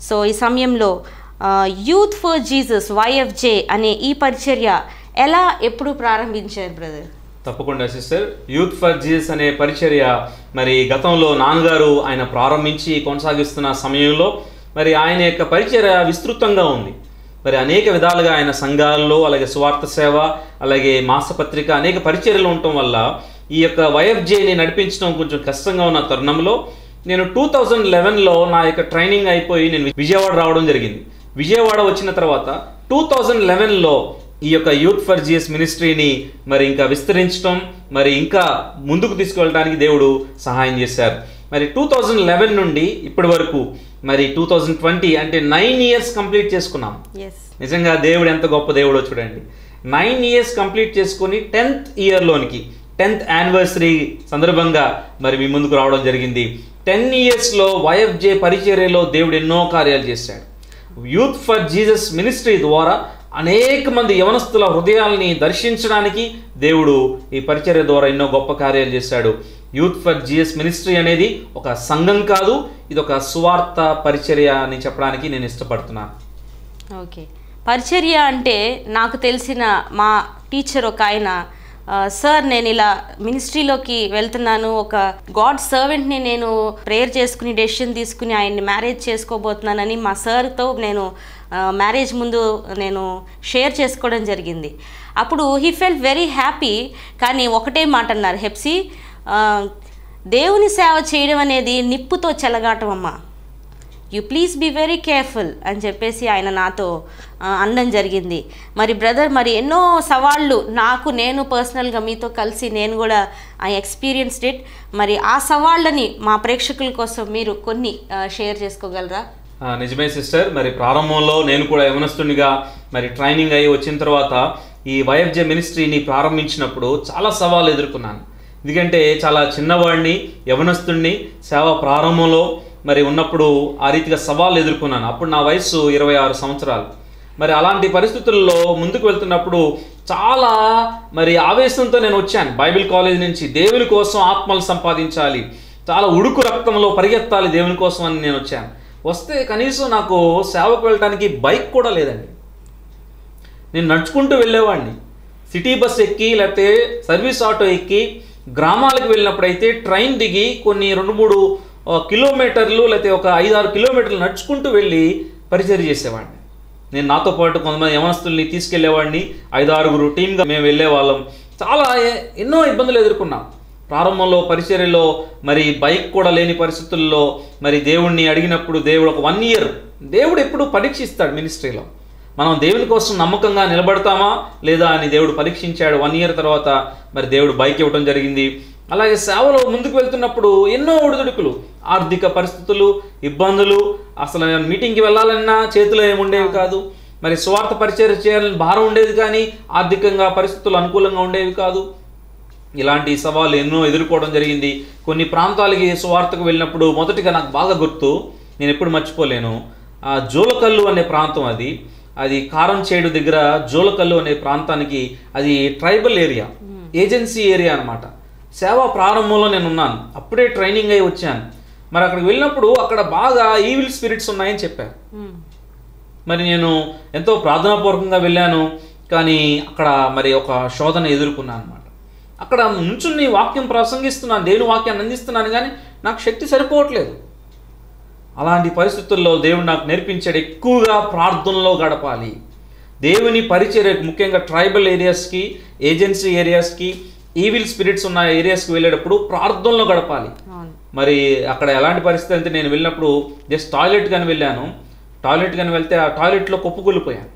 So ఈ సమయంలో youth for Jesus YFJ అనే ఈ పరిచర్య ఎలా ఎప్పుడు ప్రారంభించారు బ్రదర్ తప్పకుండా సిస్టర్ యూత్ ఫర్ జీసస్ అనే పరిచర్య మరి గతంలో నాన్నగారు ఆయన ప్రారంభించి కొనసాగిస్తున్న సమయంలో మరి ఆయన యొక్క పరిచర్య విస్తృతంగా ఉంది మరి అనేక విధాలుగా ఆయన సంఘాల్లో అలాగే స్వార్థ సేవ అలాగే మాసపత్రిక అనేక పరిచర్యలు ఉండటం వల్ల ఈ యొక్క వైఎఫ్జేని నడిపించడం కొంచెం కష్టంగా ఉన్న తరుణంలో నేను టూ థౌజండ్ లెవెన్లో నా యొక్క ట్రైనింగ్ అయిపోయి నేను విజయవాడ రావడం జరిగింది విజయవాడ వచ్చిన తర్వాత టూ థౌజండ్ లెవెన్లో ఈ యొక్క యూత్ ఫర్ జిఎస్ మినిస్ట్రీని మరి ఇంకా విస్తరించడం మరి ఇంకా ముందుకు తీసుకువెళ్ళడానికి దేవుడు సహాయం చేశారు మరి టూ థౌజండ్ లెవెన్ నుండి ఇప్పటి వరకు మరి టూ థౌజండ్ ట్వంటీ అంటే నైన్ ఇయర్స్ కంప్లీట్ చేసుకున్నాం ఎస్ నిజంగా దేవుడు ఎంత గొప్ప దేవుడో చూడండి నైన్ ఇయర్స్ కంప్లీట్ చేసుకొని టెన్త్ ఇయర్లోనికి టెన్త్ యానివర్సరీ సందర్భంగా మరి మీ ముందుకు రావడం జరిగింది టెన్ ఇయర్స్లో వైఎఫ్జే పరిచర్యలో దేవుడు ఎన్నో కార్యాలు చేశాడు యూత్ ఫర్ జీసస్ మినిస్ట్రీ ద్వారా అనేక మంది యవనస్తుల హృదయాల్ని దర్శించడానికి దేవుడు ఈ పరిచర్య ద్వారా ఎన్నో గొప్ప కార్యాలు చేశాడు యూత్ ఫర్ జిఎస్ మినిస్ట్రీ అనేది ఒక సంఘం కాదు ఇది ఒక సువార్త పరిచర్య అని చెప్పడానికి నేను ఇష్టపడుతున్నాను ఓకే పరిచర్య అంటే నాకు తెలిసిన మా టీచర్ ఒక ఆయన "ఆ, సార్ నేను ఇలా మినిస్ట్రీలోకి వెళ్తున్నాను ఒక గాడ్ సర్వెంట్ని నేను ప్రేయర్ చేసుకుని డెసిషన్ తీసుకుని ఆయన్ని మ్యారేజ్ చేసుకోబోతున్నానని మా సార్తో నేను ఆ, మ్యారేజ్ ముందు నేను షేర్ చేసుకోవడం జరిగింది అప్పుడు హీ ఫెల్ వెరీ హ్యాపీ కానీ ఒకటే మాట అన్నారు హెప్సీ ఆ, దేవుని సేవ చేయడం అనేది నిప్పుతో చెలగాటం అమ్మా you please be very careful అని చెప్పేసి ఆయన నాతో ఆ, అనడం జరిగింది మరి బ్రదర్ మరి ఎన్నో సవాళ్ళు నాకు నేను పర్సనల్గా మీతో కలిసి నేను కూడా ఐ ఎక్స్పీరియన్స్డ్ ఇట్ మరి ఆ సవాళ్ళని మా ప్రేక్షకుల కోసం మీరు కొన్ని షేర్ చేసుకోగలరా ఆ, నిజమే సిస్టర్ మరి ప్రారంభంలో నేను కూడా యవనస్తునిగా మరి ట్రైనింగ్ అయ్యి వచ్చిన తర్వాత ఈ వైఎఫ్జే మినిస్ట్రీని ప్రారంభించినప్పుడు చాలా సవాళ్ళు ఎదుర్కొన్నాను ఎందుకంటే చాలా చిన్నవాడిని యవనస్తుడిని సేవ ప్రారంభంలో మరి ఉన్నప్పుడు ఆ రీతిగా సవాళ్ళు ఎదుర్కొన్నాను అప్పుడు నా వయసు ఇరవై ఆరు సంవత్సరాలు మరి అలాంటి పరిస్థితుల్లో ముందుకు వెళ్తున్నప్పుడు చాలా మరి ఆవేశంతో నేను వచ్చాను బైబిల్ కాలేజ్ నుంచి దేవుని కోసం ఆత్మలు సంపాదించాలి చాలా ఉడుకు రక్తంలో పరిగెత్తాలి దేవుని కోసం అని నేను వచ్చాను వస్తే కనీసం నాకు సేవకు వెళ్ళడానికి బైక్ కూడా లేదండి నేను నడుచుకుంటూ వెళ్ళేవాడిని సిటీ బస్ ఎక్కి లేకపోతే సర్వీస్ ఆటో ఎక్కి గ్రామాలకు వెళ్ళినప్పుడైతే ట్రైన్ దిగి కొన్ని రెండు మూడు ఆ, కిలోమీటర్లు లేకపోతే ఒక ఐదు ఆరు కిలోమీటర్లు నడుచుకుంటూ వెళ్ళి పరిచయం చేసేవాడిని నేను నాతో పాటు కొంతమంది యవనస్తుల్ని తీసుకెళ్లేవాడిని ఐదు ఆరుగురు టీమ్గా మేము వెళ్ళేవాళ్ళం చాలా ఎ- ఎన్నో ఇబ్బందులు ఎదుర్కొన్నాం ప్రారంభంలో పరిచర్యలో మరి బైక్ కూడా లేని పరిస్థితుల్లో మరి దేవుణ్ణి అడిగినప్పుడు దేవుడు ఒక వన్ ఇయర్ దేవుడు ఎప్పుడు పరీక్షిస్తాడు మినిస్ట్రీలో మనం దేవుని కోసం నమ్మకంగా నిలబడతామా లేదా అని దేవుడు పరీక్షించాడు వన్ ఇయర్ తర్వాత మరి దేవుడు బైక్ ఇవ్వడం జరిగింది అలాగే సేవలో ముందుకు వెళ్తున్నప్పుడు ఎన్నో ఒడిదుడుకులు ఆర్థిక పరిస్థితులు ఇబ్బందులు అసలు మీటింగ్కి వెళ్ళాలన్నా చేతిలో ఏముండేవి కాదు మరి స్వార్థ పరిచయం చేయాలని భారం ఉండేది కానీ ఆర్థికంగా పరిస్థితులు అనుకూలంగా ఉండేవి కాదు ఇలాంటి సవాళ్ళు ఎన్నో ఎదుర్కోవడం జరిగింది కొన్ని ప్రాంతాలకి సువార్తకు వెళ్ళినప్పుడు మొదటిగా నాకు బాగా గుర్తు నేను ఎప్పుడు మర్చిపోలేను ఆ జోలకల్లు అనే ప్రాంతం అది అది కారం చేడు దగ్గర జోలకల్లు అనే ప్రాంతానికి అది ట్రైబల్ ఏరియా ఏజెన్సీ ఏరియా అన్నమాట సేవ ప్రారంభంలో నేను ఉన్నాను అప్పుడే ట్రైనింగ్ అయి వచ్చాను మరి అక్కడికి వెళ్ళినప్పుడు అక్కడ బాగా ఈవిల్ స్పిరిట్స్ ఉన్నాయని చెప్పారు మ్మ్. మరి నేను ఎంతో ప్రార్థనాపూర్వకంగా వెళ్ళాను కానీ అక్కడ మరి ఒక శోధన ఎదుర్కొన్నాను అనమాట అక్కడ నుంచుని వాక్యం ప్రసంగిస్తున్నాను దేవుని వాక్యాన్ని అందిస్తున్నాను కానీ నాకు శక్తి సరిపోవట్లేదు అలాంటి పరిస్థితుల్లో దేవుడు నాకు నేర్పించాడు ఎక్కువగా ప్రార్థనలో గడపాలి దేవుని పరిచర్య ముఖ్యంగా ట్రైబల్ ఏరియాస్కి ఏజెన్సీ ఏరియాస్కి ఈవిల్ స్పిరిట్స్ ఉన్న ఏరియాస్కి వెళ్ళేటప్పుడు ప్రార్థనలో గడపాలి అవును మరి అక్కడ ఎలాంటి పరిస్థితి అంటే నేను వెళ్ళినప్పుడు జస్ట్ టాయిలెట్ కానీ వెళ్ళాను టాయిలెట్ కానీ వెళ్తే ఆ టాయిలెట్లో కుప్పకూలిపోయాను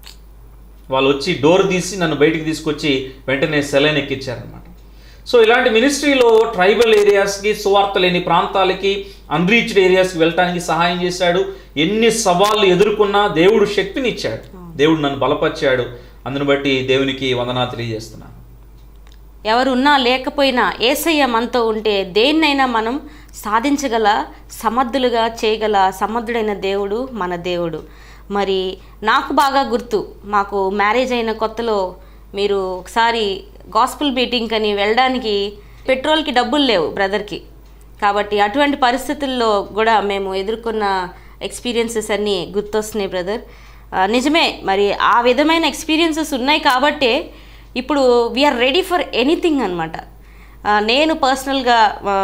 వాళ్ళు వచ్చి డోర్ తీసి నన్ను బయటికి తీసుకొచ్చి వెంటనే సెలైన్ ఎక్కించారనమాట సో ఇలాంటి మినిస్ట్రీలో ట్రైబల్ ఏరియాస్కి సువార్త లేని ప్రాంతాలకి అన్రీచ్డ్ ఏరియాస్కి వెళ్ళటానికి సహాయం చేశాడు ఎన్ని సవాళ్ళు ఎదుర్కొన్నా దేవుడు శక్తిని ఇచ్చాడు దేవుడు నన్ను బలపరిచాడు అందును బట్టి దేవునికి వందనా తెలియజేస్తున్నాను ఎవరున్నా లేకపోయినా ఏసయ్య మనతో ఉంటే దేన్నైనా మనం సాధించగల సమర్థులుగా చేయగల సమర్థుడైన దేవుడు మన దేవుడు మరి నాకు బాగా గుర్తు మాకు మ్యారేజ్ అయిన కొత్తలో మీరు ఒకసారి గాస్పుల్ మీటింగ్ అని వెళ్ళడానికి పెట్రోల్కి డబ్బులు లేవు బ్రదర్కి కాబట్టి అటువంటి పరిస్థితుల్లో కూడా మేము ఎదుర్కొన్న ఎక్స్పీరియన్సెస్ అన్నీ గుర్తొస్తున్నాయి బ్రదర్ నిజమే మరి ఆ విధమైన ఎక్స్పీరియన్సెస్ ఉన్నాయి కాబట్టే ఇప్పుడు వీఆర్ రెడీ ఫర్ ఎనీథింగ్ అనమాట నేను పర్సనల్గా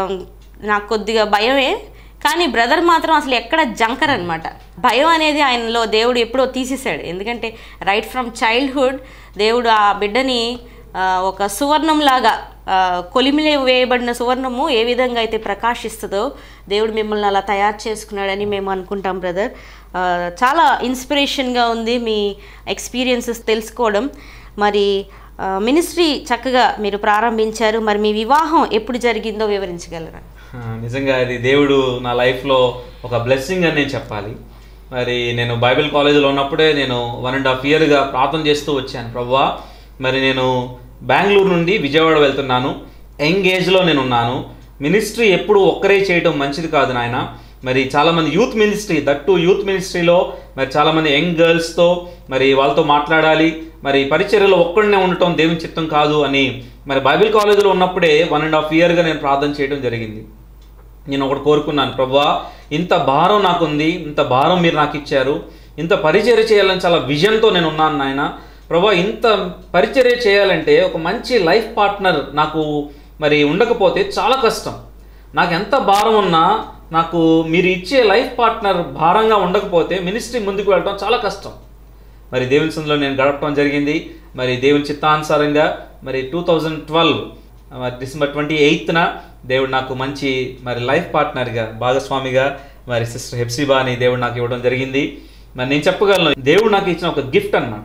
నాకు కొద్దిగా భయమే కానీ బ్రదర్ మాత్రం అసలు ఎక్కడ జంకర్ అనమాట భయం అనేది ఆయనలో దేవుడు ఎప్పుడో తీసేశాడు ఎందుకంటే రైట్ ఫ్రమ్ చైల్డ్హుడ్ దేవుడు ఆ బిడ్డని ఆ, ఒక సువర్ణంలాగా ఆ, కొలిమిలో వేయబడిన సువర్ణము ఏ విధంగా అయితే ప్రకాశిస్తుందో దేవుడు మిమ్మల్ని అలా తయారు చేసుకున్నాడని మేము అనుకుంటాం బ్రదర్ ఆ, చాలా ఇన్స్పిరేషన్గా ఉంది మీ ఎక్స్పీరియన్సెస్ తెలుసుకోవడం మరి మినిస్ట్రీ చక్కగా మీరు ప్రారంభించారు మరి మీ వివాహం ఎప్పుడు జరిగిందో వివరించగలరా ఆ, నిజంగా అది దేవుడు నా లైఫ్లో ఒక బ్లెస్సింగ్ అని నేను చెప్పాలి మరి నేను బైబిల్ కాలేజీలో ఉన్నప్పుడే నేను వన్ అండ్ హాఫ్ ఇయర్గా ప్రార్థన చేస్తూ వచ్చాను ప్రభువా మరి నేను బెంగళూరు నుండి విజయవాడ వెళ్తున్నాను యంగ్ ఏజ్లో నేను ఉన్నాను మినిస్ట్రీ ఎప్పుడు ఒక్కరే చేయటం మంచిది కాదు నాయన మరి చాలామంది యూత్ మినిస్ట్రీ దట్టు యూత్ మినిస్ట్రీలో మరి చాలామంది యంగ్ గర్ల్స్తో మరి వాళ్ళతో మాట్లాడాలి మరి పరిచర్యలో ఒక్కడనే ఉండటం దేవుని చిత్తం కాదు అని మరి బైబిల్ కాలేజీలో ఉన్నప్పుడే వన్ అండ్ హాఫ్ ఇయర్గా నేను ప్రార్థన చేయడం జరిగింది నేను ఒకటి కోరుకున్నాను ప్రభా ఇంత భారం నాకుంది ఇంత భారం మీరు నాకు ఇచ్చారు ఇంత పరిచర్య చేయాలని చాలా విజన్తో నేను ఉన్నాను నాయన ప్రభా ఇంత పరిచర్య చేయాలంటే ఒక మంచి లైఫ్ పార్ట్నర్ నాకు మరి ఉండకపోతే చాలా కష్టం నాకు ఎంత భారం ఉన్నా నాకు మీరు ఇచ్చే లైఫ్ పార్ట్నర్ భారంగా ఉండకపోతే మినిస్ట్రీ ముందుకు వెళ్ళడం చాలా కష్టం మరి దేవుని సందులో నేను గడపడం జరిగింది మరి దేవుని చిత్తానుసారంగా మరి two thousand twelve December twenty ఎయిత్న దేవుడు నాకు మంచి మరి లైఫ్ పార్ట్నర్గా భాగస్వామిగా మరి సిస్టర్ హెప్సిబా అని దేవుడు నాకు ఇవ్వడం జరిగింది మరి నేను చెప్పగలను దేవుడు నాకు ఇచ్చిన ఒక గిఫ్ట్ అన్నమాట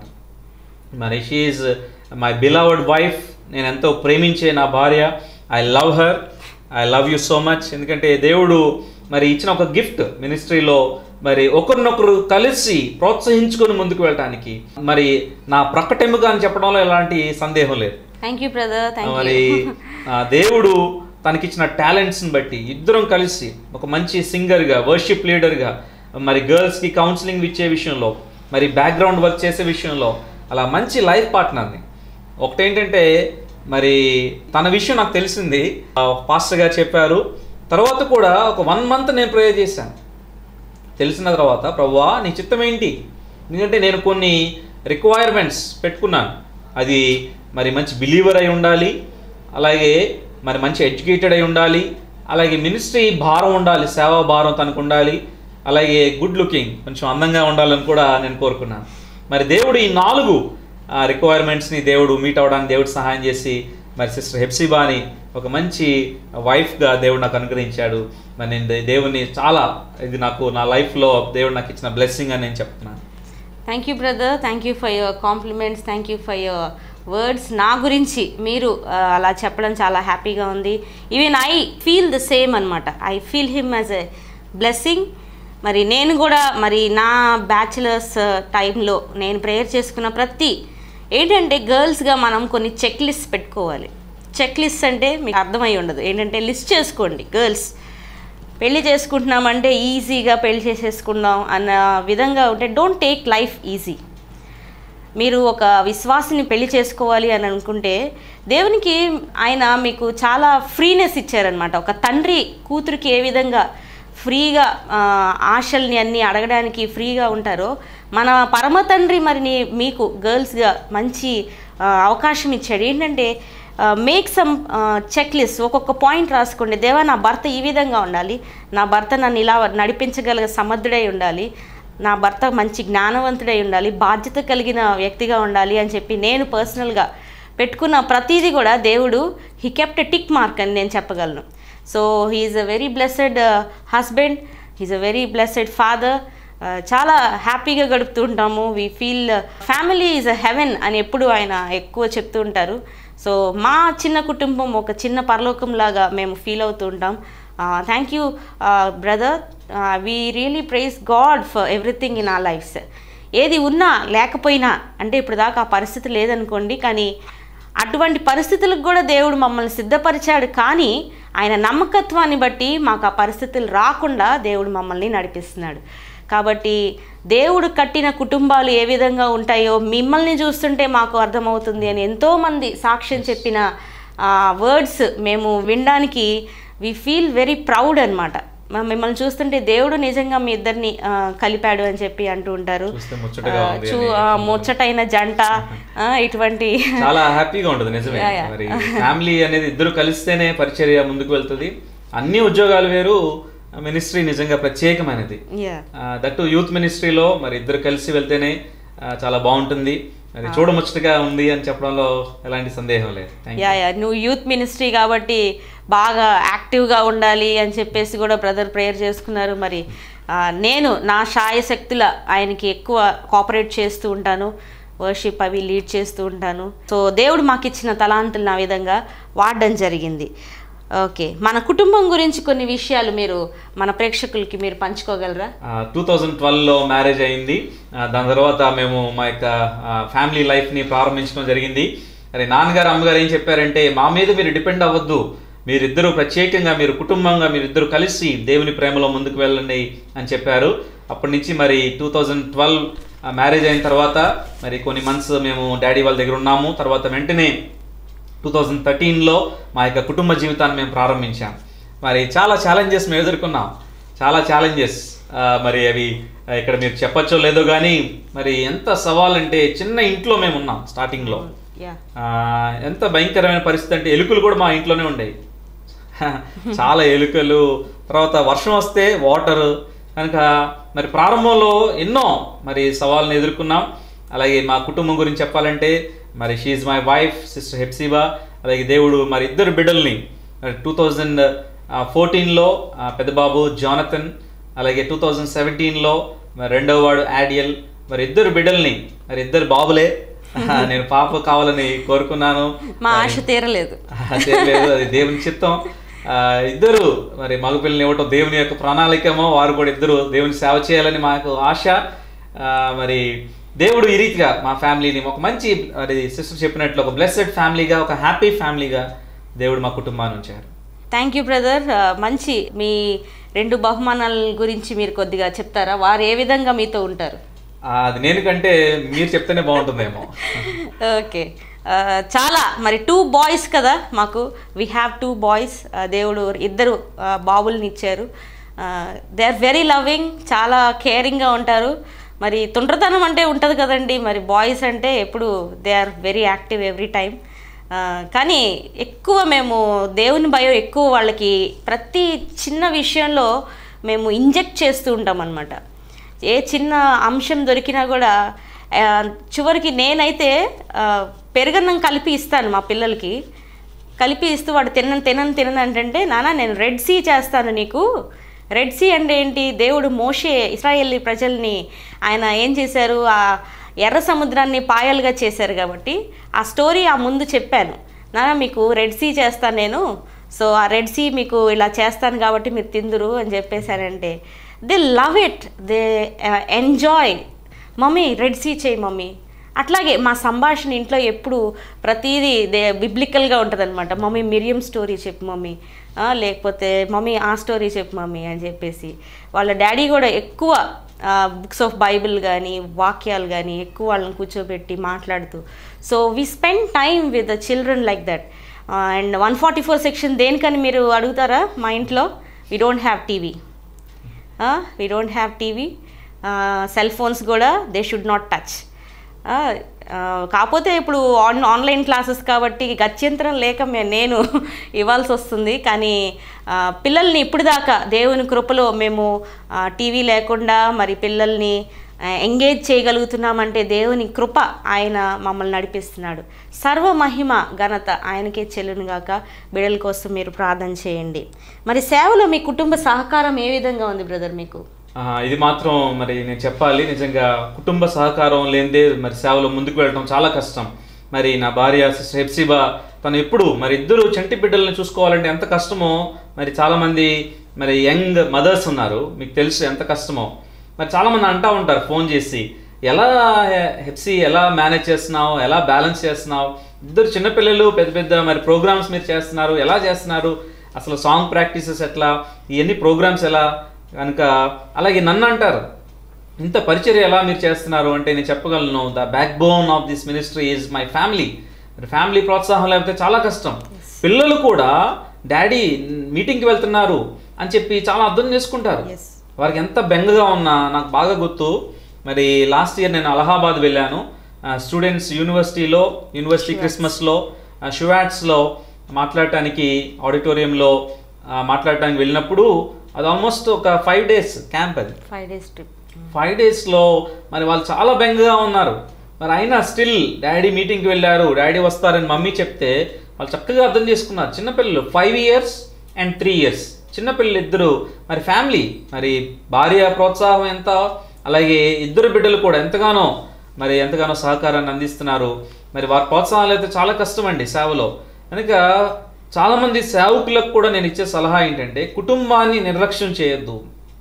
మరి షీఈ్ మై బిలవర్డ్ వైఫ్ నేను ఎంతో ప్రేమించే నా భార్య I love her I love you so much ఎందుకంటే దేవుడు మరి ఇచ్చిన ఒక గిఫ్ట్ మినిస్ట్రీలో మరి ఒకరినొకరు కలిసి ప్రోత్సహించుకొని ముందుకు వెళ్ళటానికి మరి నా ప్రక్కటెముక అని చెప్పడంలో ఎలాంటి సందేహం లేదు థ్యాంక్ యూ బ్రదర్ థ్యాంక్ మరి ఆ, దేవుడు తనకిచ్చిన టాలెంట్స్ని బట్టి ఇద్దరం కలిసి ఒక మంచి సింగర్గా వర్షిప్ లీడర్గా మరి గర్ల్స్కి కౌన్సిలింగ్ ఇచ్చే విషయంలో మరి బ్యాక్గ్రౌండ్ వర్క్ చేసే విషయంలో అలా మంచి లైఫ్ పార్ట్నర్ని ఒకటేంటంటే మరి తన విషయం నాకు తెలిసింది ఆ, పాస్టర్ గారు చెప్పారు తర్వాత కూడా ఒక వన్ మంత్ నేను ప్రేయర్ చేశాను తెలిసిన తర్వాత ప్రభువా నీ చిత్తం ఏంటి ఎందుకంటే నేను కొన్ని రిక్వైర్మెంట్స్ పెట్టుకున్నాను అది మరి మంచి బిలీవర్ అయి ఉండాలి అలాగే మరి మంచి ఎడ్యుకేటెడ్ అయి ఉండాలి అలాగే మినిస్ట్రీ భారం ఉండాలి సేవా భారం తనకు ఉండాలి అలాగే గుడ్ లుకింగ్ కొంచెం అందంగా ఉండాలని కూడా నేను కోరుకున్నాను మరి దేవుడు ఈ నాలుగు రిక్వైర్మెంట్స్ని దేవుడు మీట్ అవ్వడానికి దేవుడు సహాయం చేసి మరి సిస్టర్ హెప్సిబాని ఒక మంచి వైఫ్గా దేవుడు నాకు అనుగ్రహించాడు మరి నేను దే- దేవుని చాలా ఇది నాకు నా లైఫ్లో దేవుడు నాకు ఇచ్చిన బ్లెస్సింగ్ అని నేను చెప్తున్నాను thank you brother thank you for your compliments thank you for your words నా గురించి మీరు ఆ, అలా చెప్పడం చాలా హ్యాపీగా ఉంది even I feel the same అనమాట I feel him as a blessing మరి నేను కూడా మరి నా బ్యాచిలర్స్ టైంలో నేను ప్రేయర్ చేసుకున్న ప్రతి ఏంటంటే గర్ల్స్గా మనం కొన్ని చెక్ లిస్ట్ పెట్టుకోవాలి చెక్ లిస్ట్ అంటే మీకు అర్థమై ఉండదు ఏంటంటే లిస్ట్ చేసుకోండి గర్ల్స్ పెళ్లి చేసుకుంటున్నామంటే ఈజీగా పెళ్లి చేసేసుకుందాం అన్న విధంగా ఉంటే డోంట్ టేక్ లైఫ్ ఈజీ మీరు ఒక విశ్వాసిని పెళ్లి చేసుకోవాలి అని అనుకుంటే దేవునికి ఆయన మీకు చాలా ఫ్రీనెస్ ఇచ్చారనమాట ఒక తండ్రి కూతురికి ఏ విధంగా ఫ్రీగా ఆ, ఆశల్ని అన్నీ అడగడానికి ఫ్రీగా ఉంటారో మన పరమ తండ్రి మరి నీ- మీకు గర్ల్స్గా మంచి ఆ, అవకాశం ఇచ్చాడు ఏంటంటే మేక్ సమ్ చెక్ లిస్ట్ ఒక్కొక్క పాయింట్ రాసుకోండి దేవా నా భర్త ఈ విధంగా ఉండాలి నా భర్త నన్ను ఇలా నడిపించగల సమర్థుడై ఉండాలి నా భర్త మంచి జ్ఞానవంతుడై ఉండాలి బాధ్యత కలిగిన వ్యక్తిగా ఉండాలి అని చెప్పి నేను పర్సనల్గా పెట్టుకున్న ప్రతిదీ కూడా దేవుడు హీ కెప్ట్ టిక్ మార్క్ అని నేను చెప్పగలను so he's a very blessed husband he's a very blessed father చాలా హ్యాపీగా గడుపుతూ ఉంటాము we feel family is a heaven అని ఎప్పుడు ఆయన ఎక్కువ చెప్తూ ఉంటారు సో మా చిన్న కుటుంబం ఒక చిన్న పరలోకంలాగా మేము ఫీల్ అవుతూ ఉంటాం thank you brother we really praise God for everything in our lifes ఏది ఉన్నా లేకపోయినా అంటే ఇప్పుడు దాకా ఆ పరిస్థితి లేదనుకోండి కానీ అటువంటి పరిస్థితులకు కూడా దేవుడు మమ్మల్ని సిద్ధపరిచాడు కానీ ఆయన నమ్మకత్వాన్ని బట్టి మాకు ఆ పరిస్థితులు రాకుండా దేవుడు మమ్మల్ని నడిపిస్తున్నాడు కాబట్టి దేవుడు కట్టిన కుటుంబాలు ఏ విధంగా ఉంటాయో మిమ్మల్ని చూస్తుంటే మాకు అర్థమవుతుంది అని ఎంతోమంది సాక్ష్యం చెప్పిన వర్డ్స్ మేము వినడానికి వి ఫీల్ వెరీ ప్రౌడ్ అనమాట మ- మిమ్మల్ని చూస్తుంటే దేవుడు నిజంగా మీ ఇద్దరిని ఆ, కలిపాడు అని చెప్పి అంటూ ఉంటారు చూస్తే ముచ్చటగా ఆ, ఉంది చూ అని. ఆ, ముచ్చటైన జంట ఆ, ఇటువంటి చాలా హ్యాపీగా ఉంటుంది నిజమే Yeah, yeah. మరి ఫ్యామిలీ అనేది ఇద్దరు కలిస్తేనే పరిచర్య ముందుకు వెళ్తుంది అన్ని ఉద్యోగాలు వేరు మినిస్ట్రీ నిజంగా ప్రత్యేకమైనది యా దట్టు యూత్ మినిస్ట్రీలో మరి ఇద్దరు కలిసి వెళ్తేనే ఆ, చాలా బాగుంటుంది మరి చూడముచ్చటగా ఉంది అని చెప్పడంలో ఎలాంటి సందేహం లేదు థ్యాంక్ యా యా నువ్వు యూత్ మినిస్ట్రీ కాబట్టి బాగా యాక్టివ్గా ఉండాలి అని చెప్పేసి కూడా బ్రదర్ ప్రేయర్ చేసుకున్నారు మరి ఆ, నేను నా శాయశక్తుల ఆయనకి ఎక్కువ కోఆపరేట్ చేస్తూ ఉంటాను వర్షిప్ అవి లీడ్ చేస్తూ ఉంటాను సో దేవుడు మాకు ఇచ్చిన తలాంతులు నా విధంగా వాడడం జరిగింది ఓకే మన కుటుంబం గురించి కొన్ని విషయాలు మీరు మన ప్రేక్షకులకి మీరు పంచుకోగలరా టూ థౌజండ్ ట్వెల్వ్లో మ్యారేజ్ అయింది ఆ, దాని తర్వాత మేము మా యొక్క ఫ్యామిలీ లైఫ్ని ప్రారంభించడం జరిగింది అరే నాన్నగారు అమ్మగారు ఏం చెప్పారంటే మా మీద మీరు డిపెండ్ అవ్వద్దు మీరిద్దరూ ప్రత్యేకంగా మీరు కుటుంబంగా మీరిద్దరూ కలిసి దేవుని ప్రేమలో ముందుకు వెళ్ళండి అని చెప్పారు అప్పటి నుంచి మరి టూ థౌజండ్ ట్వెల్వ్ మ్యారేజ్ అయిన తర్వాత మరి కొన్ని మంత్స్ మేము డాడీ వాళ్ళ దగ్గర ఉన్నాము తర్వాత వెంటనే టూ థౌజండ్ థర్టీన్లో మా యొక్క కుటుంబ జీవితాన్ని మేము ప్రారంభించాం మరి చాలా ఛాలెంజెస్ మేము ఎదుర్కొన్నాం చాలా ఛాలెంజెస్ మరి అవి ఆ, ఇక్కడ మీరు చెప్పచ్చో లేదో కానీ మరి ఎంత సవాల్ అంటే చిన్న ఇంట్లో మేము ఉన్నాం స్టార్టింగ్లో యా ఆ, ఎంత భయంకరమైన పరిస్థితి అంటే ఎలుకలు కూడా మా ఇంట్లోనే ఉండేవి చాలా ఎలుకలు తర్వాత వర్షం వస్తే వాటర్ కనుక మరి ప్రారంభంలో ఎన్నో మరి సవాళ్ళని ఎదుర్కొన్నాం అలాగే మా కుటుంబం గురించి చెప్పాలంటే మరి she's my wife sister Hepsiba అలాగే దేవుడు మరి ఇద్దరు బిడ్డల్ని మరి టూ థౌజండ్ ఫోర్టీన్లో పెద్దబాబు జానథన్ అలాగే టూ థౌజండ్ సెవెంటీన్లో మరి రెండవ వాడు యాడియల్ మరి ఇద్దరు బిడ్డల్ని మరి ఇద్దరు బాబులే నేను పాప కావాలని కోరుకున్నాను మా ఆశ తీరలేదు అదే లేదు అది దేవుని చిత్తం ఆ, ఇద్దరు మరి మగపిల్లని ఇవ్వటం దేవుని యొక్క ప్రణాళికమో వారు కూడా ఇద్దరు దేవుని సేవ చేయాలని మాకు ఆశ ఆ, మరి దేవుడు ఈ రీతిగా మా ఫ్యామిలీని ఒక మంచి మరి సిస్టర్ చెప్పినట్లు ఒక బ్లెస్సెడ్ ఫ్యామిలీగా ఒక హ్యాపీ ఫ్యామిలీగా దేవుడు మా కుటుంబాన్ని ఉంచారు థ్యాంక్ యూ బ్రదర్ మంచి మీ రెండు బహుమానాల గురించి మీరు కొద్దిగా చెప్తారా వారు ఏ విధంగా మీతో ఉంటారు ఆ, అది నేను కంటే మీరు చెప్తేనే బాగుంటుందేమో ఓకే ఆ, చాలా మరి టూ బాయ్స్ కదా మాకు వీ హ్యావ్ టూ బాయ్స్ దేవుడు ఇద్దరు ఆ, బాబుల్ని ఇచ్చారు దే ఆర్ వెరీ లవింగ్ చాలా కేరింగ్గా ఉంటారు మరి తుండ్రతనం అంటే ఉంటుంది కదండి మరి బాయ్స్ అంటే ఎప్పుడు they are very active every time కానీ ఎక్కువ మేము దేవుని భయం ఎక్కువ వాళ్ళకి ప్రతి చిన్న విషయంలో మేము ఇంజెక్ట్ చేస్తూ ఉంటాం అనమాట ఏ చిన్న అంశం దొరికినా కూడా ఆ, చివరికి నేనైతే ఆ, పెరుగన్నం కలిపి ఇస్తాను మా పిల్లలకి కలిపి ఇస్తూ వాడు తినను తినను తినను అంటే నాన్న నేను రెడ్ సీ చేస్తాను నీకు రెడ్ సీ అంటే ఏంటి దేవుడు మోషే ఇస్రాయేల్ ప్రజల్ని ఆయన ఏం చేశారు ఆ ఎర్ర సముద్రాన్ని పాయలుగా చేశారు కాబట్టి ఆ స్టోరీ ఆ ముందు చెప్పాను నాన్న మీకు రెడ్ సీ చేస్తాను నేను సో ఆ రెడ్ సీ మీకు ఇలా చేస్తాను కాబట్టి మీరు తిందురు అని చెప్పేశారంటే they love it they enjoy mummy Red Sea చేయి మమ్మీ అట్లాగే మా సంభాషణ ఇంట్లో ఎప్పుడు ప్రతిదీ దే బిబ్లికల్గా ఉంటుంది అనమాట మమ్మీ మిరియం స్టోరీ చెప్పు మమ్మీ ఆ, లేకపోతే మమ్మీ ఆ స్టోరీ చెప్పు మమ్మీ అని చెప్పేసి వాళ్ళ డాడీ కూడా ఎక్కువ బుక్స్ ఆఫ్ బైబిల్ కానీ వాక్యాలు కానీ ఎక్కువ వాళ్ళని కూర్చోబెట్టి మాట్లాడుతూ so we spend time with the children like that and one forty four section దేనికని మీరు అడుగుతారా మా ఇంట్లో we don't have TV we don't have TV cell phones కూడా దే షుడ్ నాట్ టచ్ కాకపోతే ఇప్పుడు ఆన్ ఆన్లైన్ క్లాసెస్ కాబట్టి గత్యంతరం లేక మే- నేను ఇవ్వాల్సి వస్తుంది కానీ ఆ, పిల్లల్ని ఇప్పుడు దాకా దేవుని కృపలో మేము టీవీ లేకుండా మరి పిల్లల్ని ఎంగేజ్ చేయగలుగుతున్నామంటే దేవుని కృప ఆయన మమ్మల్ని నడిపిస్తున్నాడు సర్వ మహిమ ఘనత ఆయనకే చెల్లును గాక బిడ్డల కోసం మీరు ప్రార్థన చేయండి మరి సేవలో మీ కుటుంబ సహకారం ఏ విధంగా ఉంది బ్రదర్ మీకు ఆ, ఇది మాత్రం మరి నేను చెప్పాలి నిజంగా కుటుంబ సహకారం లేనిదే మరి సేవలో ముందుకు వెళ్ళడం చాలా కష్టం మరి నా భార్య సిస్టర్ హెప్సిబా తను ఎప్పుడు మరి ఇద్దరు చంటి బిడ్డల్ని చూసుకోవాలంటే ఎంత కష్టమో మరి చాలామంది మరి యంగ్ మదర్స్ ఉన్నారు మీకు తెలుసు ఎంత కష్టమో మరి చాలామంది అంటా ఉంటారు ఫోన్ చేసి ఎలా హెప్సి ఎలా మేనేజ్ చేస్తున్నావు ఎలా బ్యాలెన్స్ చేస్తున్నావు ఇద్దరు చిన్నపిల్లలు పెద్ద పెద్ద మరి ప్రోగ్రామ్స్ మీరు చేస్తున్నారు ఎలా చేస్తున్నారు అసలు సాంగ్ ప్రాక్టీసెస్ ఎట్లా ఇవన్నీ ప్రోగ్రామ్స్ ఎలా కనుక అలాగే నన్ను అంటారు ఇంత పరిచర్య ఎలా మీరు చేస్తున్నారు అంటే నేను చెప్పగలను the backbone of this ministry is my family మరి ఫ్యామిలీ ప్రోత్సాహం లేకపోతే చాలా కష్టం పిల్లలు కూడా డాడీ మీటింగ్కి వెళ్తున్నారు అని చెప్పి చాలా అర్థం చేసుకుంటారు ఎస్ వారికి ఎంత బెంగగా ఉన్నా నాకు బాగా గుర్తు మరి లాస్ట్ ఇయర్ నేను అలహాబాద్ వెళ్ళాను స్టూడెంట్స్ యూనివర్సిటీలో యూనివర్సిటీ క్రిస్మస్లో షువాట్స్లో మాట్లాడటానికి ఆడిటోరియంలో మాట్లాడటానికి వెళ్ళినప్పుడు అది ఆల్మోస్ట్ ఒక ఫైవ్ డేస్ క్యాంప్ అది ఫైవ్ డేస్ ట్రిప్ ఫైవ్ డేస్లో మరి వాళ్ళు చాలా బెంగగా ఉన్నారు మరి అయినా స్టిల్ డాడీ మీటింగ్కి వెళ్ళారు డాడీ వస్తారని మమ్మీ చెప్తే వాళ్ళు చక్కగా అర్థం చేసుకున్నారు చిన్నపిల్లలు five years and three years చిన్నపిల్లలు ఇద్దరు మరి ఫ్యామిలీ మరి భార్య ప్రోత్సాహం ఎంత అలాగే ఇద్దరు బిడ్డలు కూడా ఎంతగానో మరి ఎంతగానో సహకారాన్ని అందిస్తున్నారు మరి వారి ప్రోత్సాహాలు అయితే చాలా కష్టం అండి సేవలో కనుక చాలామంది సేవకులకు కూడా నేను ఇచ్చే సలహా ఏంటంటే కుటుంబాన్ని నిర్లక్ష్యం చేయొద్దు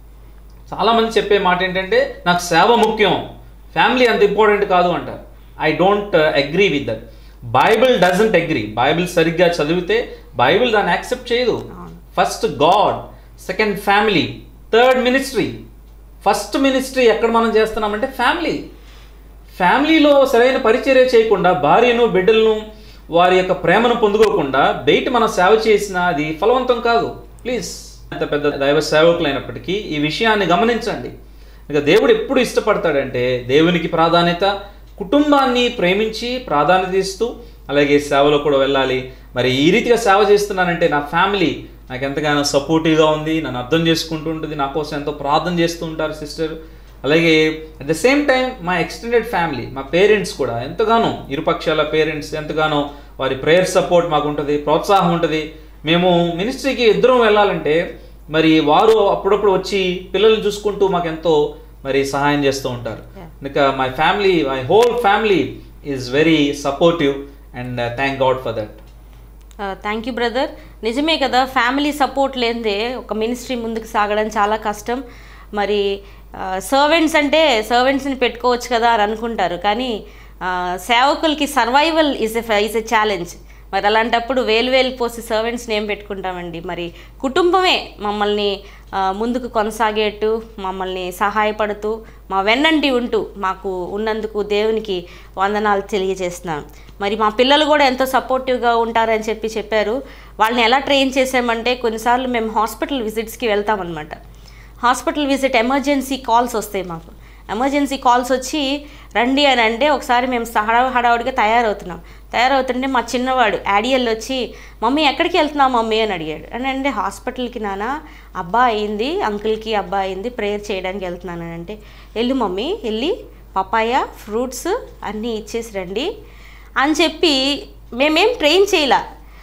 చాలామంది చెప్పే మాట ఏంటంటే నాకు సేవ ముఖ్యం ఫ్యామిలీ అంత ఇంపార్టెంట్ కాదు అంటారు I don't agree with that Bible doesn't agree Bible సరిగ్గా చదివితే బైబిల్ దాన్ని యాక్సెప్ట్ చేయదు first God second family third ministry first ministry ఎక్కడ మనం చేస్తున్నామంటే ఫ్యామిలీ ఫ్యామిలీలో సరైన పరిచర్య చేయకుండా భార్యను బిడ్డలను వారి యొక్క ప్రేమను పొందుకోకుండా బయట మనం సేవ చేసినా అది ఫలవంతం కాదు ప్లీజ్ ఎంత పెద్ద దైవ సేవకులైనప్పటికీ ఈ విషయాన్ని గమనించండి ఇక దేవుడు ఎప్పుడు ఇష్టపడతాడంటే దేవునికి ప్రాధాన్యత కుటుంబాన్ని ప్రేమించి ప్రాధాన్యత ఇస్తూ అలాగే సేవలో కూడా వెళ్ళాలి మరి ఈ రీతిగా సేవ చేస్తున్నానంటే నా ఫ్యామిలీ నాకు ఎంతగానో సపోర్టివ్గా ఉంది నన్ను అర్థం చేసుకుంటూ ఉంటుంది నా కోసం ఎంతో ప్రార్థన చేస్తూ ఉంటారు సిస్టర్ అలాగే అట్ ద సేమ్ టైం మా ఎక్స్టెండెడ్ ఫ్యామిలీ మా పేరెంట్స్ కూడా ఎంతగానో ఇరుపక్షాల పేరెంట్స్ ఎంతగానో వారి ప్రేయర్ సపోర్ట్ మాకు ఉంటుంది ప్రోత్సాహం ఉంటుంది మేము మినిస్ట్రీకి ఇద్దరం వెళ్ళాలంటే మరి వారు అప్పుడప్పుడు వచ్చి పిల్లల్ని చూసుకుంటూ మాకు ఎంతో మరి సహాయం చేస్తూ ఉంటారు Yeah. ఇంకా my family my whole family is very supportive and thank God for that thank you brother నిజమే కదా ఫ్యామిలీ సపోర్ట్ లేనిదే ఒక మినిస్ట్రీ ముందుకు సాగడం చాలా కష్టం మరి సర్వెంట్స్ అంటే సర్వెంట్స్ని పెట్టుకోవచ్చు కదా అని అనుకుంటారు కానీ ఆ, సేవకులకి survival is a is a challenge మరి అలాంటప్పుడు వేలు వేలు పోసి సర్వెంట్స్ని ఏం పెట్టుకుంటామండి మరి కుటుంబమే మమ్మల్ని ఆ, ముందుకు కొనసాగేట్టు మమ్మల్ని సహాయపడుతూ మా వెన్నంటి ఉంటూ మాకు ఉన్నందుకు దేవునికి వందనాలు తెలియజేస్తున్నాను మరి మా పిల్లలు కూడా ఎంతో సపోర్టివ్గా ఉంటారని చెప్పి చెప్పారు వాళ్ళని ఎలా ట్రైన్ చేసామంటే కొన్నిసార్లు మేము హాస్పిటల్ విజిట్స్కి వెళ్తామన్నమాట హాస్పిటల్ విజిట్ ఎమర్జెన్సీ కాల్స్ వస్తాయి మాకు ఎమర్జెన్సీ కాల్స్ వచ్చి రండి అని అంటే ఒకసారి మేము హడా హడావుడిగా తయారవుతున్నాం తయారవుతుంటే మా చిన్నవాడు యాడియల్ వచ్చి మమ్మీ ఎక్కడికి వెళ్తున్నావు మమ్మీ అని అడిగాడు అని అంటే హాస్పిటల్కి నాన్న అబ్బా అయింది అంకుల్కి అబ్బా అయింది ప్రేయర్ చేయడానికి వెళ్తున్నాను అని అంటే వెళ్ళు మమ్మీ వెళ్ళి పపాయ ఫ్రూట్స్ అన్నీ ఇచ్చేసి రండి అని చెప్పి మేమేం ట్రైన్ చేయలే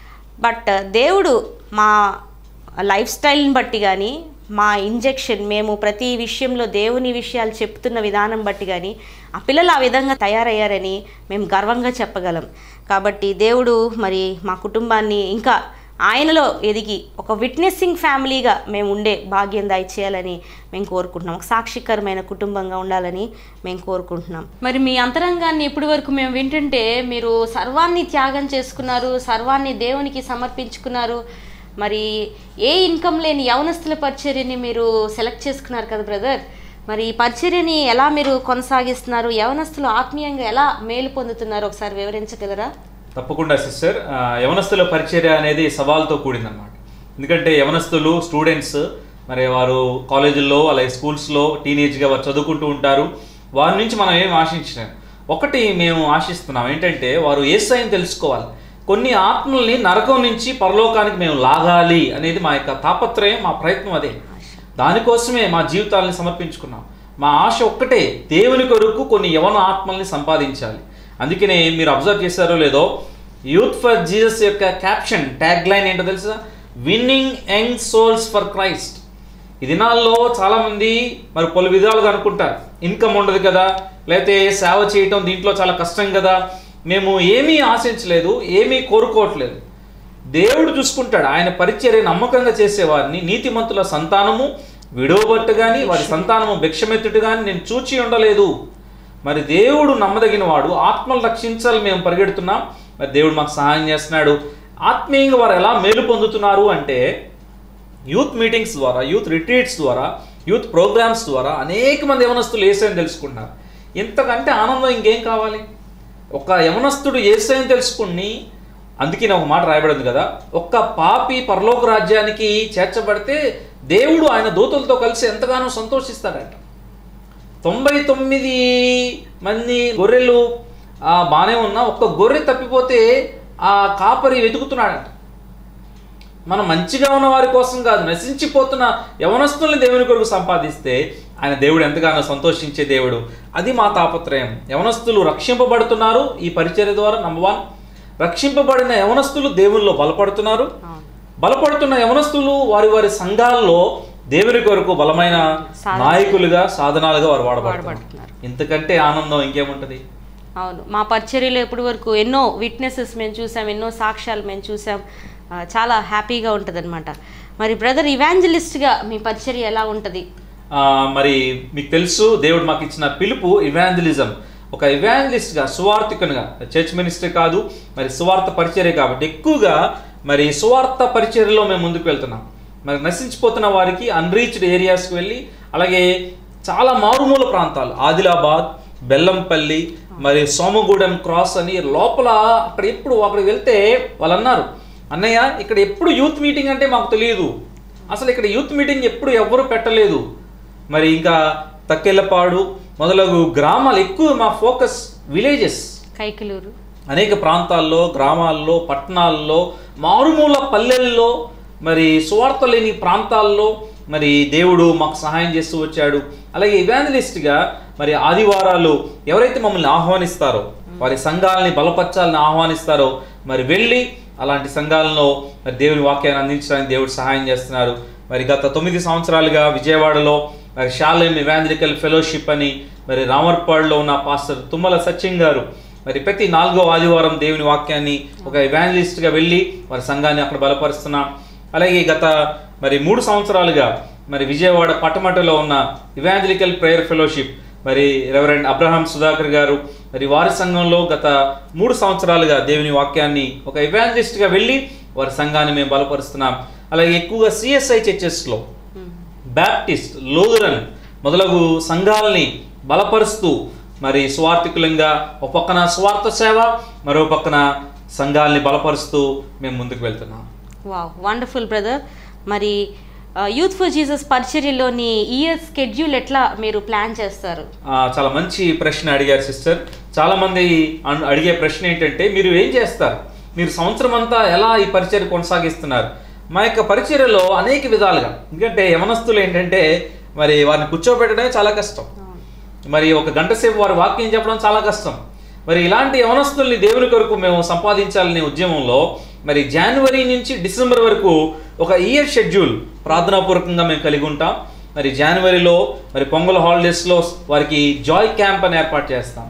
బట్ దేవుడు మా లైఫ్ స్టైల్ని బట్టి కానీ మా ఇంజెక్షన్ మేము ప్రతి విషయంలో దేవుని విషయాలు చెప్తున్న విధానం బట్టి కానీ ఆ పిల్లలు ఆ విధంగా తయారయ్యారని మేము గర్వంగా చెప్పగలం కాబట్టి దేవుడు మరి మా కుటుంబాన్ని ఇంకా ఆయనలో ఎదిగి ఒక విట్నెస్సింగ్ ఫ్యామిలీగా మేము ఉండే భాగ్యం దయచేయాలని మేము కోరుకుంటున్నాం ఒక సాక్షికరమైన కుటుంబంగా ఉండాలని మేము కోరుకుంటున్నాం మరి మీ అంతరంగాన్ని ఇప్పటి వరకు మేము వింటుంటే మీరు సర్వాన్ని త్యాగం చేసుకున్నారు సర్వాన్ని దేవునికి సమర్పించుకున్నారు మరి ఏ ఇన్కమ్ లేని యవనస్తుల పరిచర్యని మీరు సెలెక్ట్ చేసుకున్నారు కదా బ్రదర్ మరి ఈ పరిచర్యని ఎలా మీరు కొనసాగిస్తున్నారు యవనస్తులు ఆత్మీయంగా ఎలా మేలు పొందుతున్నారు ఒకసారి వివరించగలరా తప్పకుండా సిస్టర్ ఆ, యవనస్తుల పరిచర్య అనేది సవాల్తో కూడిందన్నమాట ఎందుకంటే యవనస్తులు స్టూడెంట్స్ మరి వారు కాలేజీల్లో అలాగే స్కూల్స్లో టీనేజ్గా వారు చదువుకుంటూ ఉంటారు వారి నుంచి మనం ఏం ఆశించినాం ఒకటి మేము ఆశిస్తున్నాం ఏంటంటే వారు ఏసైని తెలుసుకోవాలి కొన్ని ఆత్మల్ని నరకం నుంచి పరలోకానికి మేము లాగాలి అనేది మా యొక్క తాపత్రయం మా ప్రయత్నం అదే దానికోసమే మా జీవితాలను సమర్పించుకున్నాం మా ఆశ ఒక్కటే దేవుని కొరకు కొన్ని యవన ఆత్మల్ని సంపాదించాలి అందుకనే మీరు అబ్జర్వ్ చేశారో లేదో యూత్ ఫర్ జీసస్ యొక్క క్యాప్షన్ ట్యాగ్ లైన్ ఏంటో తెలుసా winning young souls for Christ ఈ దినాల్లో చాలామంది మరి పలు విధాలుగా అనుకుంటారు ఇన్కమ్ ఉండదు కదా లేకపోతే సేవ చేయటం దీంట్లో చాలా కష్టం కదా మేము ఏమీ ఆశించలేదు ఏమీ కోరుకోవట్లేదు దేవుడు చూసుకుంటాడు ఆయన పరిచర్య నమ్మకంగా చేసేవారిని నీతిమంతుల సంతానము విడవబట్టు కానీ వారి సంతానము భిక్షమెత్తుడు కానీ నేను చూచి ఉండలేదు మరి దేవుడు నమ్మదగిన వాడు ఆత్మలు రక్షించాలి మేము పరిగెడుతున్నాం మరి దేవుడు మాకు సహాయం చేస్తున్నాడు ఆత్మీయంగా వారు ఎలా మేలు పొందుతున్నారు అంటే యూత్ మీటింగ్స్ ద్వారా యూత్ రిట్రీట్స్ ద్వారా యూత్ ప్రోగ్రామ్స్ ద్వారా అనేక మంది యవనస్తులు ఏసైని తెలుసుకుంటున్నారు ఇంతకంటే ఆనందం ఇంకేం కావాలి ఒక యవనస్తుడు ఏసైని తెలుసుకుని అందుకే నేను ఒక మాట రాయబడింది కదా ఒక్క పాపి పరలోక రాజ్యానికి చేర్చబడితే దేవుడు ఆయన దూతలతో కలిసి ఎంతగానో సంతోషిస్తాడట తొంభై తొమ్మిది మంది గొర్రెలు ఆ, బాగానే ఉన్నా ఒక్క గొర్రె తప్పిపోతే ఆ కాపరి వెతుకుతున్నాడట మనం మంచిగా ఉన్న వారి కోసం కాదు నశించిపోతున్న యవనస్తుల్ని దేవుని కొరకు సంపాదిస్తే ఆయన దేవుడు ఎంతగానో సంతోషించే దేవుడు అది మా తాపత్రయం యవనస్తులు రక్షింపబడుతున్నారు ఈ పరిచర్య ద్వారా నంబర్ వన్ రక్షింపబడిన యవనస్తులు దేవుల్లో బలపడుతున్నారు అవును బలపడుతున్న యవనస్తులు వారి వారి సంఘాల్లో దేవుని కొరకు బలమైన సాధన నాయకులుగా సాధనాలుగా వారు వాడబడుతున్నారు వాడబడుతున్నారు. ఇంతకంటే ఆనందం ఇంకేముంటది అవును మా పరిచర్యలో ఇప్పటి వరకు ఎన్నో విట్నెసెస్ మేము చూసాం ఎన్నో సాక్ష్యాలు మేము చూసాం ఆ, చాలా హ్యాపీగా ఉంటుంది మరి బ్రదర్ ఇవాంజలిస్ట్గా మీ పరిచర్య ఎలా ఉంటుంది ఆ, మరి మీకు తెలుసు దేవుడు మాకు ఇచ్చిన పిలుపు ఇవాంజలిజం ఒక ఇవాంజలిస్ట్గా సువార్థికునిగా చర్చ్ మినిస్టర్ కాదు మరి సువార్త పరిచర్య కాబట్టి ఎక్కువగా మరి సువార్త పరిచర్యలో మేము ముందుకు వెళ్తున్నాం మరి నశించిపోతున్న వారికి అన్రీచ్డ్ ఏరియాస్కి వెళ్ళి అలాగే చాలా మారుమూల ప్రాంతాలు ఆదిలాబాద్ బెల్లంపల్లి మరి సోమగూడెం క్రాస్ అని లోపల అక్కడ ఎప్పుడు అక్కడికి వెళ్తే వాళ్ళు అన్నారు అన్నయ్య ఇక్కడ ఎప్పుడు యూత్ మీటింగ్ అంటే మాకు తెలియదు అసలు ఇక్కడ యూత్ మీటింగ్ ఎప్పుడు ఎవ్వరు పెట్టలేదు మరి ఇంకా తక్కెళ్ళపాడు మొదలగు గ్రామాలు ఎక్కువ మా ఫోకస్ విలేజెస్ కైకిలూరు అనేక ప్రాంతాల్లో గ్రామాల్లో పట్టణాల్లో మారుమూల పల్లెల్లో మరి సువార్త లేని ప్రాంతాల్లో మరి దేవుడు మాకు సహాయం చేస్తూ వచ్చాడు అలాగే ఇవాంజలిస్ట్గా మరి ఆదివారాలు ఎవరైతే మమ్మల్ని ఆహ్వానిస్తారో వారి సంఘాలని బలపరచాలని ఆహ్వానిస్తారో మరి వెళ్ళి అలాంటి సంఘాలలో మరి దేవుని వాక్యాన్ని అందించడానికి దేవుడు సహాయం చేస్తున్నారు మరి గత తొమ్మిది సంవత్సరాలుగా విజయవాడలో మరి షాలేం ఇవాంజలికల్ ఫెలోషిప్ అని మరి రామర్పాడులో ఉన్న పాస్టర్ తుమ్మల సత్యం గారు మరి ప్రతి నాలుగో ఆదివారం దేవుని వాక్యాన్ని ఒక ఎవాంజలిస్ట్గా వెళ్ళి వారి సంఘాన్ని అక్కడ బలపరుస్తున్నాం అలాగే గత మరి మూడు సంవత్సరాలుగా మరి విజయవాడ పట్టమటలో ఉన్న ఇవాంజలికల్ ప్రేయర్ ఫెలోషిప్ మరి రెవరెండ్ అబ్రహాం సుధాకర్ గారు మరి వారి సంఘంలో గత మూడు సంవత్సరాలుగా దేవుని వాక్యాన్ని ఒక ఎవాంజలిస్ట్గా వెళ్ళి వారి సంఘాన్ని మేము బలపరుస్తున్నాం అలాగే ఎక్కువగా సిఎస్ఐ చర్చెస్లో బ్యాప్టిస్ట్ లూథరన్ మొదలగు సంఘాలని బలపరుస్తూ మరి స్వార్థికులంగా ఒక పక్కన స్వార్థ సేవ మరో పక్కన సంఘాలని బలపరుస్తూ మేము ముందుకు వెళ్తున్నాం వావ్ వండర్ఫుల్ బ్రదర్ మరి యూత్ ఫర్ జీసస్ పరిచర్యలోని ఇయర్ స్కెడ్యూల్ ఎట్లా మీరు ప్లాన్ చేస్తారు ఆ, చాలా మంచి ప్రశ్న అడిగారు సిస్టర్ చాలా మంది అన్- అడిగే ప్రశ్న ఏంటంటే మీరు ఏం చేస్తారు మీరు సంవత్సరం అంతా ఎలా ఈ పరిచర్య కొనసాగిస్తున్నారు మా యొక్క పరిచర్యలో అనేక విధాలుగా ఎందుకంటే యవనస్తులు ఏంటంటే మరి వారిని కూర్చోబెట్టడమే చాలా కష్టం మరి ఒక గంట సేపు వారి వాక్యం చెప్పడం చాలా కష్టం మరి ఇలాంటి యవనస్తుల్ని దేవుని కొరకు మేము సంపాదించాలనే ఉద్యమంలో మరి జనవరి నుంచి డిసెంబర్ వరకు ఒక ఇయర్ షెడ్యూల్ ప్రార్థనాపూర్వకంగా మేము కలిగి ఉంటాం మరి జనవరిలో మరి పొంగల్ హాలిడేస్లో వారికి జాయ్ క్యాంప్ అని ఏర్పాటు చేస్తాం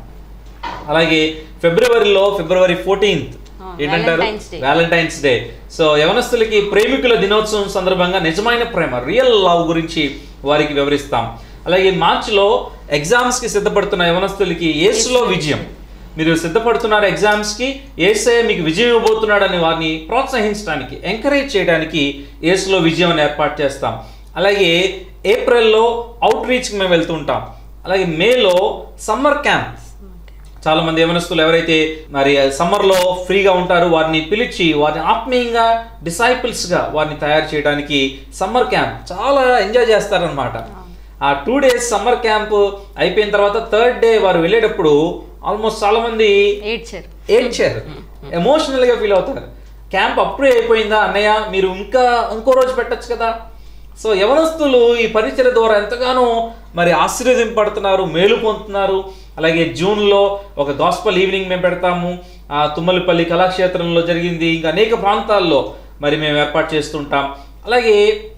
అలాగే ఫిబ్రవరిలో ఫిబ్రవరి ఫోర్టీన్త్ Ah, ఏంటంటారు Valentine's Day. Valentine's day so యవనస్తులకి ప్రేమికుల దినోత్సవం సందర్భంగా నిజమైన ప్రేమ రియల్ లవ్ గురించి వారికి వివరిస్తాం అలాగే మార్చిలో ఎగ్జామ్స్కి సిద్ధపడుతున్న యవనస్తులకి ఏసులో విజయం మీరు సిద్ధపడుతున్నారు ఎగ్జామ్స్కి ఏసే మీకు విజయం ఇవ్వబోతున్నాడని వారిని ప్రోత్సహించడానికి ఎంకరేజ్ చేయడానికి ఏసులో విజయం అని ఏర్పాటు చేస్తాం అలాగే ఏప్రిల్లో అవుట్ రీచ్కి మేము వెళ్తుంటాం అలాగే మేలో సమ్మర్ క్యాంప్ చాలా మంది యవనస్తులు ఎవరైతే మరి సమ్మర్లో ఫ్రీగా ఉంటారో వారిని పిలిచి వారిని ఆత్మీయంగా డిసైపుల్స్గా వారిని తయారు చేయడానికి సమ్మర్ క్యాంప్ చాలా ఎంజాయ్ చేస్తారనమాట ఆ టూ డేస్ సమ్మర్ క్యాంప్ అయిపోయిన తర్వాత థర్డ్ డే వారు వెళ్ళేటప్పుడు ఆల్మోస్ట్ చాలా మంది ఏడ్చారు ఏడ్చారు ఎమోషనల్గా ఫీల్ అవుతారు క్యాంప్ అప్పుడే అయిపోయిందా అన్నయ్య మీరు ఇంకా ఇంకో రోజు పెట్టచ్చు కదా సో యవనస్తులు ఈ పరిచయ ద్వారా ఎంతగానో మరి ఆశీర్వదింపడుతున్నారు మేలు పొందుతున్నారు అలాగే జూన్లో ఒక గాస్పల్ ఈవినింగ్ మేము పెడతాము ఆ తుమ్మలపల్లి కళాక్షేత్రంలో జరిగింది ఇంకా అనేక ప్రాంతాల్లో మరి మేము ఏర్పాటు చేస్తుంటాం అలాగే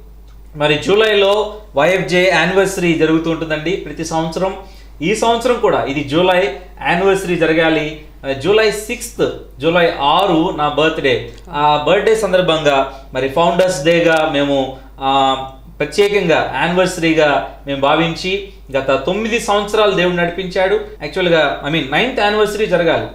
మరి జూలైలో వైఎఫ్జే యానివర్సరీ జరుగుతూ ఉంటుందండి ప్రతి సంవత్సరం ఈ సంవత్సరం కూడా ఇది జూలై యానివర్సరీ జరగాలి ఆ, జూలై సిక్స్త్ జూలై ఆరు నా బర్త్డే ఆ బర్త్డే సందర్భంగా మరి ఫౌండర్స్ డేగా మేము ఆ, ప్రత్యేకంగా యానివర్సరీగా మేము భావించి గత తొమ్మిది సంవత్సరాలు దేవుడు నడిపించాడు యాక్చువల్గా ఐ మీన్ నైన్త్ యానివర్సరీ జరగాలి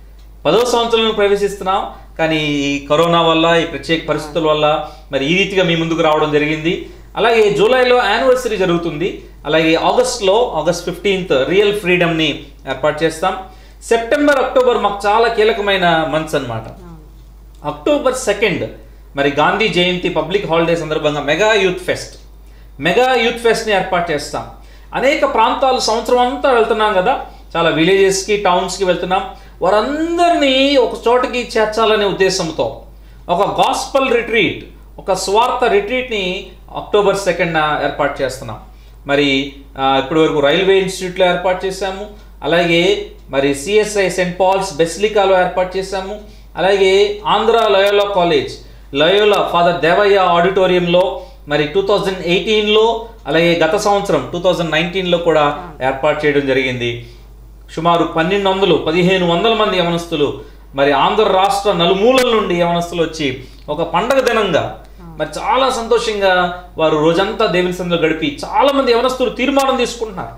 పదో సంవత్సరంలో ప్రవేశిస్తున్నాం కానీ ఈ కరోనా వల్ల ఈ ప్రత్యేక పరిస్థితుల వల్ల మరి ఈ రీతిగా మీ ముందుకు రావడం జరిగింది అలాగే జూలైలో యానివర్సరీ జరుగుతుంది అలాగే ఆగస్ట్లో ఆగస్ట్ ఫిఫ్టీన్త్ రియల్ ఫ్రీడమ్ని ఏర్పాటు చేస్తాం సెప్టెంబర్ అక్టోబర్ మాకు చాలా కీలకమైన మంత్స్ అన్నమాట అక్టోబర్ సెకండ్ మరి గాంధీ జయంతి పబ్లిక్ హాలిడే సందర్భంగా mega youth fest mega youth ఫెస్ట్ని ఏర్పాటు చేస్తాం అనేక ప్రాంతాలు సంవత్సరం అంతా వెళ్తున్నాం కదా చాలా విలేజెస్కి టౌన్స్కి వెళ్తున్నాం వారందరినీ ఒక చోటకి చేర్చాలనే ఉద్దేశంతో ఒక గాస్పల్ రిట్రీట్ ఒక స్వార్థ రిట్రీట్ని అక్టోబర్ సెకండ్న ఏర్పాటు చేస్తున్నాం మరి ఆ, ఇప్పటి వరకు రైల్వే ఇన్స్టిట్యూట్లో ఏర్పాటు చేశాము అలాగే మరి సిఎస్ఐ సెయింట్ పాల్స్ బెసిలికాలో ఏర్పాటు చేశాము అలాగే Andhra Loyola college Loyola father Devayya ఆడిటోరియంలో మరి టూ థౌజండ్ ఎయిటీన్లో అలాగే గత సంవత్సరం టూ థౌజండ్ నైన్టీన్లో కూడా ఏర్పాటు చేయడం జరిగింది సుమారు పన్నెండు వందలు పదిహేను వందల మంది యవనస్తులు మరి ఆంధ్ర రాష్ట్ర నలుమూలల నుండి యవనస్తులు వచ్చి ఒక పండగ దినంగా మరి చాలా సంతోషంగా వారు రోజంతా దేవుని సందులో గడిపి చాలా మంది యవనస్తులు తీర్మానం తీసుకుంటున్నారు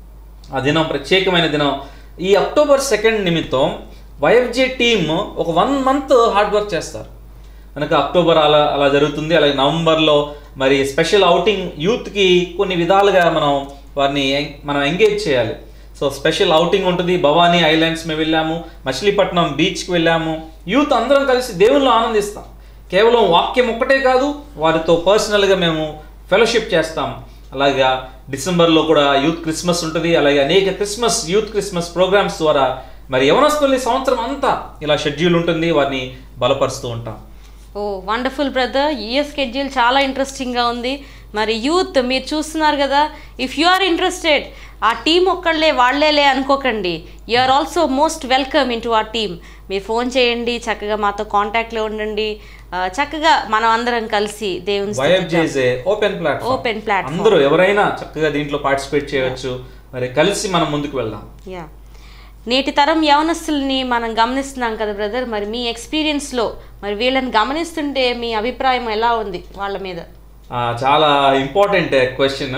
ఆ దినం ప్రత్యేకమైన దినం ఈ అక్టోబర్ సెకండ్ నిమిత్తం వైఎఫ్జే టీమ్ ఒక వన్ మంత్ హార్డ్ వర్క్ చేస్తారు కనుక అక్టోబర్ అలా అలా జరుగుతుంది అలాగే నవంబర్లో మరి స్పెషల్ అవుటింగ్ యూత్కి కొన్ని విధాలుగా మనం వారిని ఎం- మనం ఎంగేజ్ చేయాలి సో స్పెషల్ అవుటింగ్ ఉంటుంది భవానీ ఐలాండ్స్ మేము వెళ్ళాము మచిలీపట్నం బీచ్కి వెళ్ళాము యూత్ అందరం కలిసి దేవుళ్ళు ఆనందిస్తాం కేవలం వాక్యం ఒక్కటే కాదు వారితో పర్సనల్గా మేము ఫెలోషిప్ చేస్తాం అలాగా డిసెంబర్లో కూడా యూత్ క్రిస్మస్ ఉంటుంది అలాగే అనేక క్రిస్మస్ యూత్ క్రిస్మస్ ప్రోగ్రామ్స్ ద్వారా మరి యవనస్తుల్ని సంవత్సరం అంతా ఇలా షెడ్యూల్ ఉంటుంది వారిని బలపరుస్తూ ఉంటాం oh wonderful brother year schedule చాలా ఇంట్రెస్టింగ్గా ఉంది మరి యూత్ మీరు చూస్తున్నారు కదా ఇఫ్ యు ఆర్ ఇంట్రెస్టెడ్ ఆ టీం ఒక్కళ్ళే వాళ్ళేలే అనుకోకండి you are also most welcome in to ఆ టీమ్ మీరు ఫోన్ చేయండి చక్కగా మాతో కాంటాక్ట్లో ఉండండి ఆ, చక్కగా మనం అందరం కలిసి దేవుని వైఎఫ్జేసే ఓపెన్ ప్లాట్ఫామ్ Open platform. అందరూ ఎవరైనా చక్కగా దీంట్లో పార్టిసిపేట్ చేయవచ్చు మరి కలిసి మనం ముందుకు వెళ్దాం యా నేటి తరం యవనస్తుల్ని మనం గమనిస్తున్నాం కదా బ్రదర్ మరి మీ ఎక్స్పీరియన్స్లో మరి వీళ్ళని గమనిస్తుంటే మీ అభిప్రాయం ఎలా ఉంది వాళ్ళ మీద ఆ, చాలా ఇంపార్టెంట్ క్వశ్చన్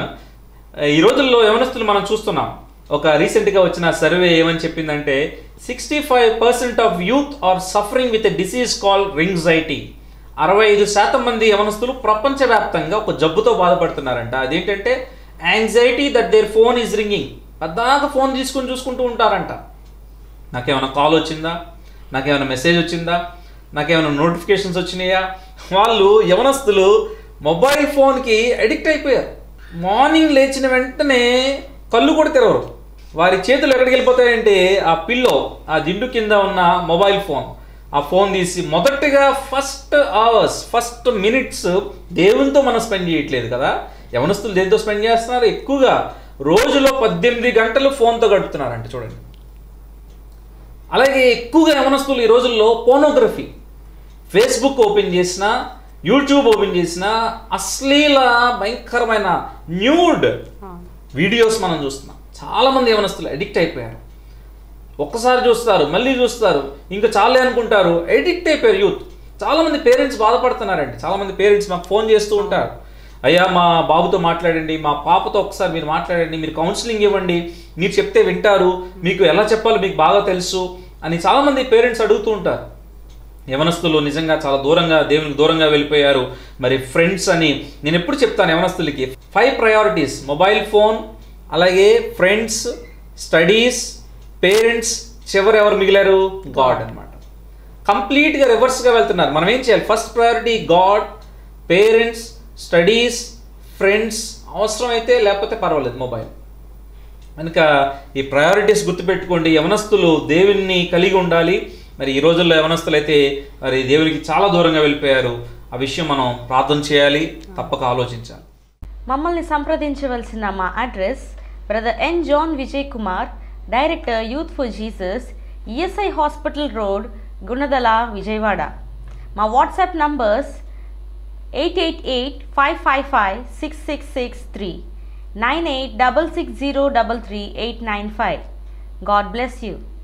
ఈ రోజుల్లో యవనస్తులు మనం చూస్తున్నాం ఒక రీసెంట్గా వచ్చిన సర్వే ఏమని చెప్పిందంటే sixty five percent of youth are suffering with a disease call ringxiety అరవై ఐదు శాతం మంది యవనస్తులు ప్రపంచవ్యాప్తంగా ఒక జబ్బుతో బాధపడుతున్నారంట అదేంటంటే anxiety that there phone is ringing పద్దాక ఫోన్ తీసుకుని చూసుకుంటూ ఉంటారంట నాకేమైనా కాల్ వచ్చిందా నాకేమైనా మెసేజ్ వచ్చిందా నాకేమైనా నోటిఫికేషన్స్ వచ్చినాయా వాళ్ళు యవనస్తులు మొబైల్ ఫోన్కి అడిక్ట్ అయిపోయారు మార్నింగ్ లేచిన వెంటనే కళ్ళు కూడా తెరవరు వారి చేతులు ఎక్కడికి వెళ్ళిపోతాయంటే ఆ పిల్లో ఆ దిండు కింద ఉన్న మొబైల్ ఫోన్ ఆ ఫోన్ తీసి మొదటగా ఫస్ట్ అవర్స్ ఫస్ట్ మినిట్స్ దేవునితో మనం స్పెండ్ చేయట్లేదు కదా యవనస్తులు దేంతో స్పెండ్ చేస్తున్నారు ఎక్కువగా రోజులో పద్దెనిమిది గంటలు ఫోన్తో గడుపుతున్నారంట చూడండి అలాగే ఎక్కువగా యవనస్తులు ఈ రోజుల్లో పోనోగ్రఫీ ఫేస్బుక్ ఓపెన్ చేసినా యూట్యూబ్ ఓపెన్ చేసినా అశ్లీల భయంకరమైన న్యూడ్ వీడియోస్ మనం చూస్తున్నాం చాలామంది యవనస్తులు అడిక్ట్ అయిపోయారు ఒక్కసారి చూస్తారు మళ్ళీ చూస్తారు ఇంకా చాలే అనుకుంటారు ఎడిక్ట్ అయిపోయారు యూత్ చాలామంది పేరెంట్స్ బాధపడుతున్నారండి చాలామంది పేరెంట్స్ మాకు ఫోన్ చేస్తూ ఉంటారు అయ్యా మా బాబుతో మాట్లాడండి మా పాపతో ఒకసారి మీరు మాట్లాడండి మీరు కౌన్సిలింగ్ ఇవ్వండి మీరు చెప్తే వింటారు మీకు ఎలా చెప్పాలో మీకు బాగా తెలుసు అని చాలామంది పేరెంట్స్ అడుగుతూ ఉంటారు యవనస్తులు నిజంగా చాలా దూరంగా దేవునికి దూరంగా వెళ్ళిపోయారు మరి ఫ్రెండ్స్ అని నేను ఎప్పుడు చెప్తాను యవనస్తులకి ఫైవ్ ప్రయారిటీస్ మొబైల్ ఫోన్ అలాగే ఫ్రెండ్స్ స్టడీస్ పేరెంట్స్ చివరు ఎవరు మిగిలారు గాడ్ అన్నమాట కంప్లీట్గా రివర్స్గా వెళ్తున్నారు మనం ఏం చేయాలి first priority God parents studies friends అవసరమైతే లేకపోతే పర్వాలేదు మొబైల్ కనుక ఈ ప్రయారిటీస్ గుర్తుపెట్టుకోండి యవనస్తులు దేవుణ్ణి కలిగి ఉండాలి మరి ఈ రోజుల్లో యవనస్తులు అయితే మరి దేవునికి చాలా దూరంగా వెళ్ళిపోయారు ఆ విషయం మనం ప్రార్థన చేయాలి తప్పక ఆలోచించాలి మమ్మల్ని సంప్రదించవలసిన మా address brother N John Vijay Kumar director youth for Jesus ESI hospital road Gunadala Vijayawada మా WhatsApp numbers eight eight eight five five five six six six three nine eight double six zero double three eight nine five God bless you